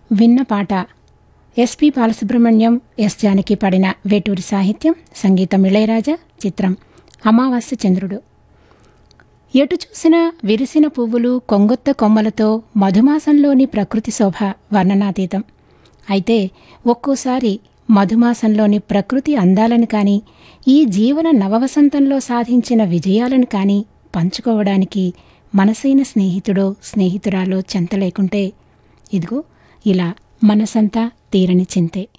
విన్న పాట SP Balasubrahmanyam yes Janaki పాడిన వేటూరి సాహిత్యం సంగీతం ఇళయరాజా చిత్రం అమావాస్య చంద్రుడు ఎటు చూసినా విరిసిన పువ్వులు కొంగొత్త కొమ్మలతో మధుమాసంలోని ప్రకృతి శోభ వర్ణనాతీతం అయితే ఒక్కోసారి మధుమాసంలోని ప్రకృతి అందాలను కానీ ఈ జీవన నవవసంతంలో సాధించిన విజయాలను కానీ పంచుకోవడానికి మనసైన స్నేహితుడో స్నేహితురాలో చెంత లేకుంటే ఇదిగో ఇలా మనసంతా తీరని చింతే